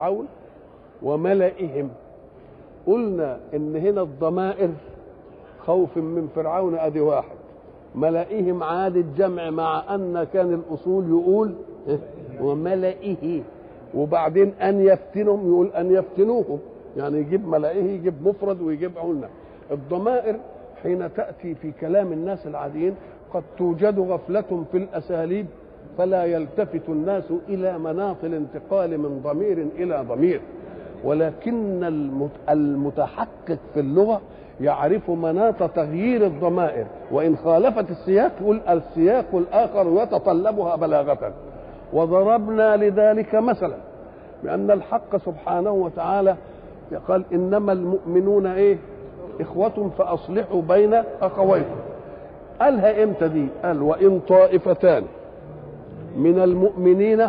فرعون وملئهم قلنا ان هنا الضمائر خوف من فرعون ادي واحد ملئهم عاد الجمع مع ان كان الاصول يقول إيه؟ وملئه وبعدين ان يفتنهم يقول ان يفتنوهم يعني يجيب ملئه يجيب مفرد ويجيب قلنا الضمائر حين تاتي في كلام الناس العاديين قد توجد غفله في الاساليب فلا يلتفت الناس الى مناط الانتقال من ضمير الى ضمير ولكن المتحقق في اللغه يعرف مناط تغيير الضمائر وان خالفت السياق يقول السياق الاخر يتطلبها بلاغه وضربنا لذلك مثلا بان الحق سبحانه وتعالى قال انما المؤمنون ايه اخوه فاصلحوا بين اخويكم قالها امتى دي قال وان طائفتان من المؤمنين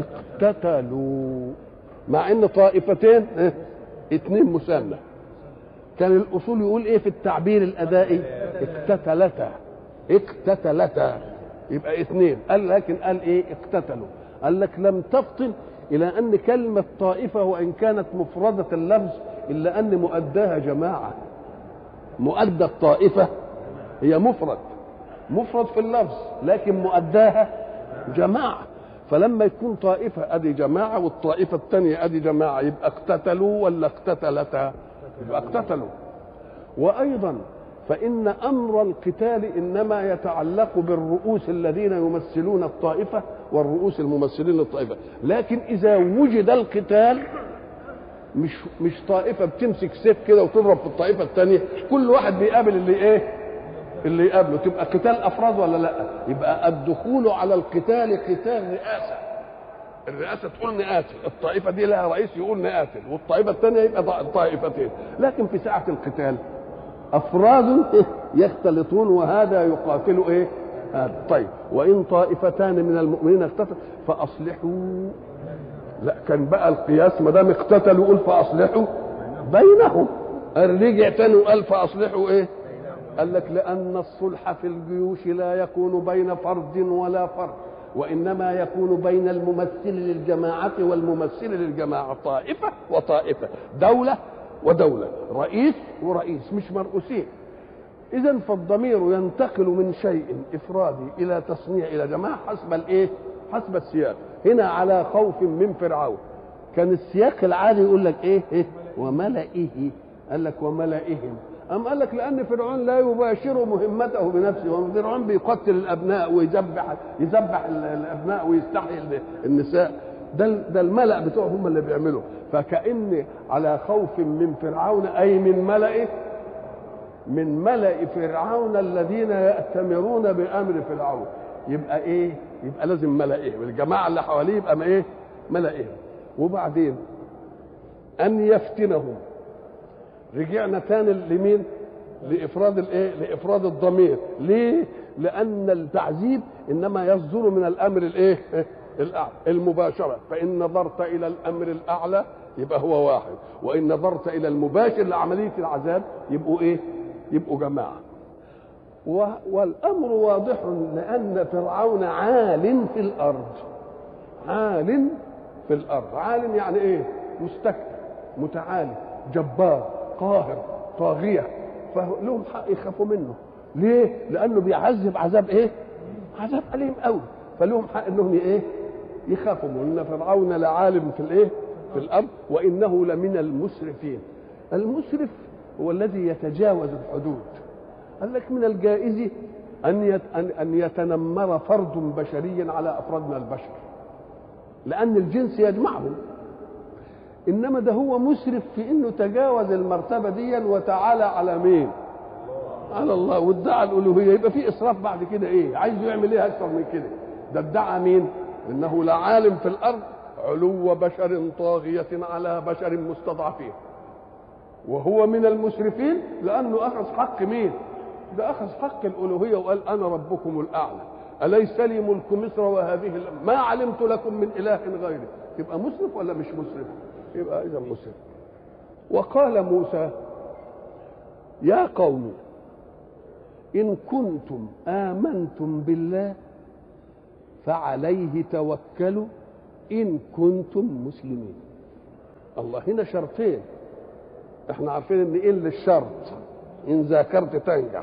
اقتتلوا مع ان طائفتين اه اتنين مثنى كان الاصول يقول ايه في التعبير الادائي اقتتلتا اقتتلتا يبقى اثنين قال لكن قال ايه اقتتلوا قال لك لم تفطن الى ان كلمه طائفه وان كانت مفرده اللفظ الا ان مؤداها جماعه مؤدى الطائفه هي مفرد مفرد في اللفظ لكن مؤداها جماعه فلما يكون طائفه ادي جماعه والطائفه الثانيه ادي جماعه يبقى اقتتلوا ولا اقتتلتا يبقى اقتتلوا وايضا فان امر القتال انما يتعلق بالرؤوس الذين يمثلون الطائفه والرؤوس الممثلين للطائفه لكن اذا وجد القتال مش مش طائفه بتمسك سيف كده وتضرب في الطائفه الثانيه كل واحد بيقابل اللي ايه اللي يقابله تبقى قتال افراد ولا لا يبقى الدخول على القتال قتال رئاسه الرئاسه تقول نقاتل الطائفه دي لها رئيس يقول نقاتل والطائفه الثانيه يبقى طائفتين لكن في ساعه القتال افراد يختلطون وهذا يقاتل ايه هذا طيب وان طائفتان من المؤمنين اقتتلوا فاصلحوا لا كان بقى القياس ما دام اقتتلوا قول فاصلحوا بينهم رجع تاني وقال فاصلحوا ايه قال لك لأن الصلح في الجيوش لا يكون بين فرد ولا فرد وإنما يكون بين الممثل للجماعة والممثل للجماعة طائفة وطائفة دولة ودولة رئيس ورئيس مش مرؤوسين إذا فالضمير ينتقل من شيء إفرادي إلى تصنيع إلى جماعة حسب الإيه؟ حسب السياق هنا على خوف من فرعون كان السياق العادي يقول لك إيه؟ إيه؟ وملئه قال لك وملئهم أم قال لك لأن فرعون لا يباشر مهمته بنفسه وفرعون بيقتل الأبناء ويذبح يذبح الأبناء ويستحيي النساء ده ده الملأ بتوعهم هم اللي بيعملوا فكأن على خوف من فرعون أي من ملئه من ملأ فرعون الذين يأتمرون بأمر فرعون يبقى إيه؟ يبقى لازم ملئهم الجماعة اللي حواليه يبقى إيه؟ ملئهم وبعدين أن يفتنهم رجعنا تاني لمين لافراد الايه لافراد الضمير ليه لان التعذيب انما يصدر من الامر الايه الاعلى المباشره فان نظرت الى الامر الاعلى يبقى هو واحد وان نظرت الى المباشر لعمليه العذاب يبقوا ايه يبقوا جماعه والامر واضح لان فرعون عال في الارض عال في الارض عال يعني ايه مستكبر متعالي جبار قاهر طاغيه فلهم حق يخافوا منه ليه لانه بيعذب عذاب ايه عذاب اليم قوي فلهم حق انهم ايه يخافوا منه ان فرعون لعالم في الايه في الارض وانه لمن المسرفين المسرف هو الذي يتجاوز الحدود قال لك من الجائز ان ان يتنمر فرد بشري على افراد من البشر لان الجنس يجمعهم انما ده هو مسرف في انه تجاوز المرتبه دي وتعالى على مين على الله وادعى الالوهيه يبقى في اسراف بعد كده ايه عايز يعمل ايه اكثر من كده ده ادعى مين انه لعالم في الارض علو بشر طاغيه على بشر مستضعفين وهو من المسرفين لانه اخذ حق مين ده اخذ حق الالوهيه وقال انا ربكم الاعلى اليس لي ملك مصر وهذه ما علمت لكم من اله غيري يبقى مسرف ولا مش مسرف يبقى اذا مسلم وقال موسى يا قوم ان كنتم امنتم بالله فعليه توكلوا ان كنتم مسلمين الله هنا شرطين احنا عارفين ان ايه للشرط ان ذاكرت تنجح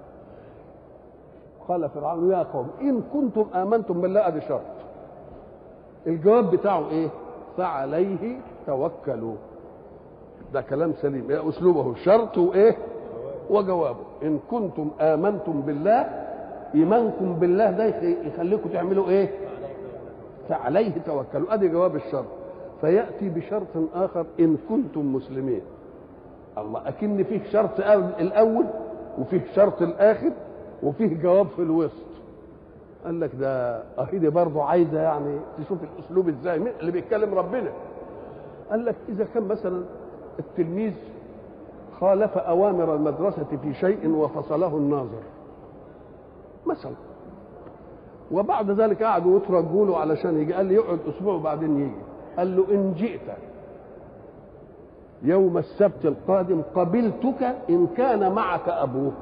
قال فرعون يا قوم ان كنتم امنتم بالله ادي شرط الجواب بتاعه ايه فعليه توكلوا ده كلام سليم يا اسلوبه شرط وايه وجوابه ان كنتم امنتم بالله ايمانكم بالله ده يخليكم تعملوا ايه فعليه توكلوا ادي جواب الشرط فياتي بشرط اخر ان كنتم مسلمين الله اكن فيه شرط الاول وفيه شرط الاخر وفيه جواب في الوسط قال لك ده اهي دي برضه عايزه يعني تشوف الاسلوب ازاي مين اللي بيتكلم ربنا قال لك اذا كان مثلا التلميذ خالف اوامر المدرسه في شيء وفصله الناظر مثلا وبعد ذلك قعدوا يترجوا له علشان يجي قال لي يقعد اسبوع وبعدين يجي قال له ان جئت يوم السبت القادم قبلتك ان كان معك ابوك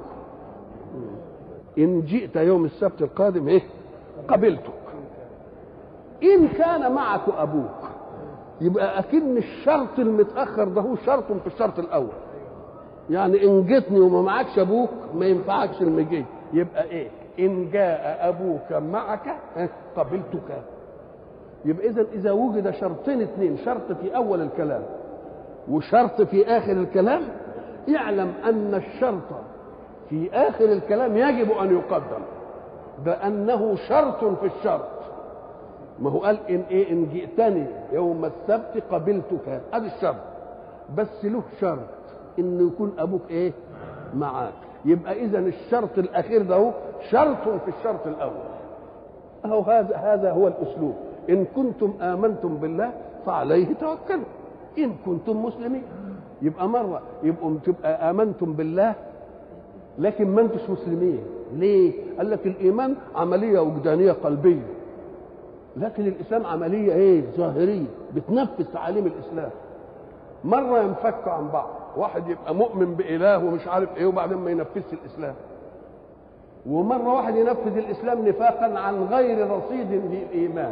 ان جئت يوم السبت القادم ايه قبلتك ان كان معك ابوك يبقى اكن الشرط المتاخر ده هو شرط في الشرط الاول يعني ان جيتني وما معكش ابوك ما ينفعكش المجي يبقى ايه ان جاء ابوك معك قبلتك يبقى اذا اذا وجد شرطين اثنين شرط في اول الكلام وشرط في اخر الكلام يعلم ان الشرط في اخر الكلام يجب ان يقدم بانه شرط في الشرط ما هو قال ان ايه ان جئتني يوم السبت قبلتك ادي الشرط بس له شرط انه يكون ابوك ايه معاك يبقى اذا الشرط الاخير ده هو شرط في الشرط الاول اهو هذا هذا هو الاسلوب ان كنتم امنتم بالله فعليه توكلوا ان كنتم مسلمين يبقى مره يبقوا تبقى امنتم بالله لكن ما انتش مسلمين ليه قال لك الايمان عمليه وجدانيه قلبيه لكن الاسلام عمليه ايه ظاهريه بتنفذ تعاليم الاسلام مره ينفك عن بعض واحد يبقى مؤمن باله ومش عارف ايه وبعدين ما ينفذش الاسلام ومره واحد ينفذ الاسلام نفاقا عن غير رصيد للايمان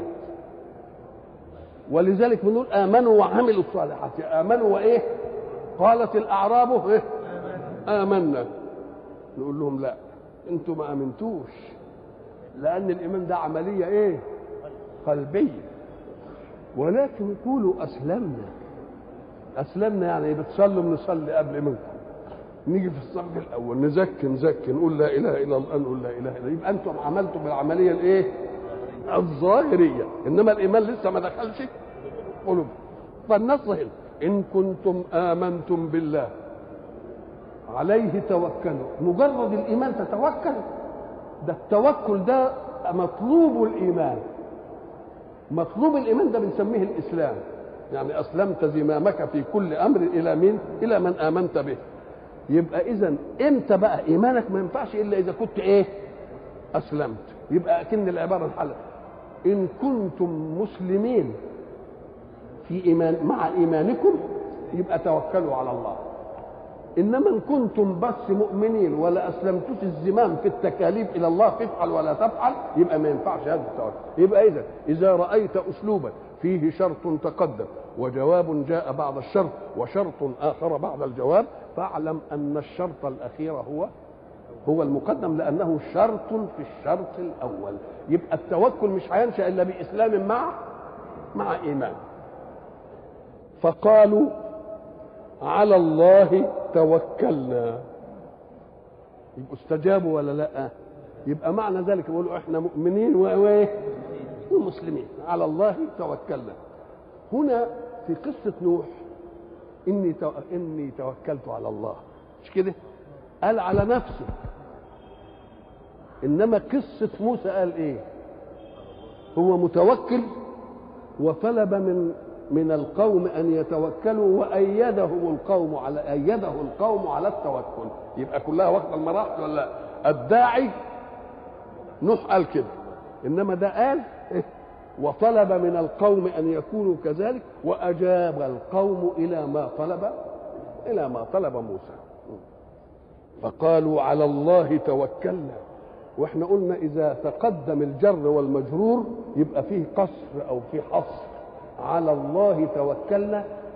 ولذلك بنقول امنوا وعملوا الصالحات امنوا وايه قالت الاعراب ايه امنا نقول لهم لا انتم ما امنتوش لان الايمان ده عمليه ايه قلبيه ولكن قولوا اسلمنا اسلمنا يعني بتصلوا بنصلي قبل منكم نيجي في الصف الاول نزكي نزكي نقول لا اله الا الله نقول لا اله الا يبقى انتم عملتم بالعمليه الايه الظاهريه انما الايمان لسه ما دخلش قلوب فالنص هنا ان كنتم امنتم بالله عليه توكلوا مجرد الايمان تتوكل ده التوكل ده مطلوب الايمان مطلوب الايمان ده بنسميه الاسلام يعني اسلمت زمامك في كل امر الى مين الى من امنت به يبقى اذا امتى بقى ايمانك ما ينفعش الا اذا كنت ايه اسلمت يبقى اكن العباره الحل ان كنتم مسلمين في ايمان مع ايمانكم يبقى توكلوا على الله انما ان كنتم بس مؤمنين ولا اسلمتوش الزمام في التكاليف الى الله تفعل ولا تفعل يبقى ما ينفعش هذا التوكل يبقى اذا اذا رايت اسلوبا فيه شرط تقدم وجواب جاء بعد الشرط وشرط اخر بعد الجواب فاعلم ان الشرط الاخير هو هو المقدم لانه شرط في الشرط الاول يبقى التوكل مش هينشا الا باسلام مع مع ايمان فقالوا على الله توكلنا يبقوا استجابوا ولا لا يبقى معنى ذلك بيقولوا احنا مؤمنين وايه ومسلمين على الله توكلنا هنا في قصة نوح إني تو... إني توكلت على الله مش كده؟ قال على نفسه إنما قصة موسى قال إيه؟ هو متوكل وطلب من من القوم ان يتوكلوا وايدهم القوم على ايده القوم على التوكل يبقى كلها واخده المراحل ولا لا الداعي نوح قال كده انما ده قال إيه؟ وطلب من القوم ان يكونوا كذلك واجاب القوم الى ما طلب الى ما طلب موسى فقالوا على الله توكلنا واحنا قلنا اذا تقدم الجر والمجرور يبقى فيه قصر او فيه حصر على الله توكلنا